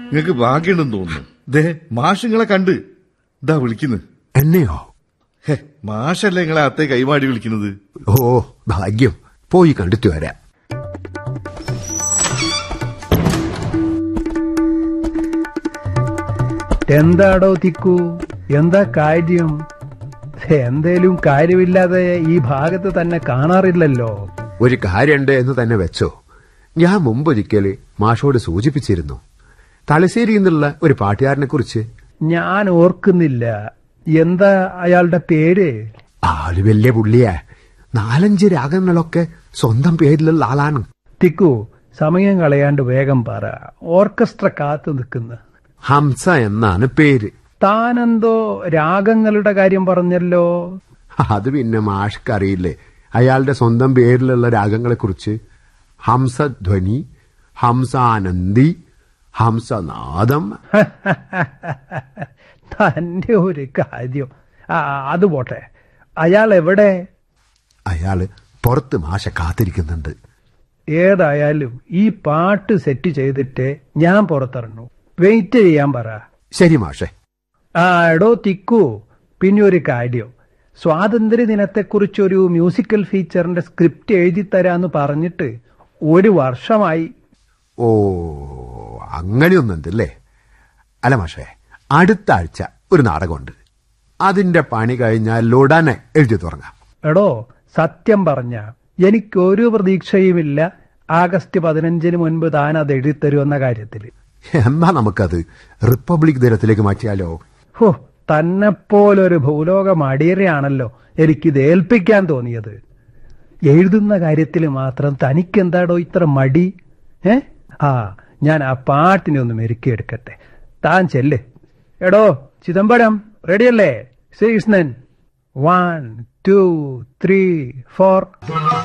നിങ്ങക്ക് ഭാഗ്യമുണ്ടെന്ന് തോന്നുന്നു ദേ മാഷിങ്ങളെ കണ്ട് ഇതാ വിളിക്കുന്നു എന്നെയോ ഹേ മാഷല്ലേ നിങ്ങളെ അത്തെ കൈമാടി വിളിക്കുന്നത് ഓ ഭാഗ്യം പോയി കണ്ടിട്ട് വരാം എന്താടോ തിക്കു എന്താ കാര്യം എന്തേലും കാര്യമില്ലാതെ ഈ ഭാഗത്ത് തന്നെ കാണാറില്ലല്ലോ ഒരു കാര്യമുണ്ട് എന്ന് തന്നെ വെച്ചോ ഞാൻ മുമ്പൊരിക്കല് മാഷോട് സൂചിപ്പിച്ചിരുന്നു തലശ്ശേരിയിൽ നിന്നുള്ള ഒരു പാട്ടുകാരനെ കുറിച്ച് ഞാൻ ഓർക്കുന്നില്ല എന്താ അയാളുടെ പേര് ആള് വലിയ പുള്ളിയാ നാലഞ്ച് രാഗങ്ങളൊക്കെ സ്വന്തം പേരിലുള്ള ആളാണ് തിക്കു സമയം കളയാണ്ട് വേഗം പറ ഓർക്കസ്ട്ര കാത്തു നിൽക്കുന്നു ഹംസ എന്നാണ് പേര് താനെന്തോ രാഗങ്ങളുടെ കാര്യം പറഞ്ഞല്ലോ അത് പിന്നെ മാഷ്ക്കറിയില്ലേ അയാളുടെ സ്വന്തം പേരിലുള്ള രാഗങ്ങളെ കുറിച്ച് ഹംസധ്വനി ഹംസാനന്ദി ഹംസനാദം തന്റെ ഒരു കാര്യം ആ അത് പോട്ടെ അയാൾ എവിടെ അയാള് പുറത്ത് മാഷ കാത്തിരിക്കുന്നുണ്ട് ഏതായാലും ഈ പാട്ട് സെറ്റ് ചെയ്തിട്ട് ഞാൻ പുറത്തിറങ്ങു വെയിറ്റ് ചെയ്യാൻ പറ ശരി മാഷെ ആ എടോ തിക്കു പിന്നെ ഒരു കാര്യം സ്വാതന്ത്ര്യ ദിനത്തെക്കുറിച്ചൊരു മ്യൂസിക്കൽ ഫീച്ചറിന്റെ സ്ക്രിപ്റ്റ് എഴുതി തരാന്ന് പറഞ്ഞിട്ട് ഒരു വർഷമായി ഓ അങ്ങനെയൊന്നുണ്ടല്ലേ അല്ല മാഷേ അടുത്ത ആഴ്ച ഒരു നാടകമുണ്ട് അതിന്റെ പണി കഴിഞ്ഞാൽ ഉടനെ എഴുതി തുടങ്ങാം എടോ സത്യം പറഞ്ഞ എനിക്കൊരു പ്രതീക്ഷയുമില്ല ആഗസ്റ്റ് പതിനഞ്ചിന് മുൻപ് താൻ അത് എഴുതിത്തരുമെന്ന കാര്യത്തിൽ എന്നാ നമുക്കത് റിപ്പബ്ലിക് ദിനത്തിലേക്ക് മാറ്റിയാലോ ഹോ തന്നെപ്പോലൊരു ഭൂലോക മടിയരെയാണല്ലോ എനിക്കിത് ഏൽപ്പിക്കാൻ തോന്നിയത് എഴുതുന്ന കാര്യത്തിൽ മാത്രം തനിക്കെന്താടോ ഇത്ര മടി ഏ ആ ഞാൻ ആ പാട്ടിനെ ഒന്ന് മെരുക്കിയെടുക്കട്ടെ താൻ ചെല്ല് എടോ ചിദംബരം റെഡിയല്ലേ Sreekrishnan one two three four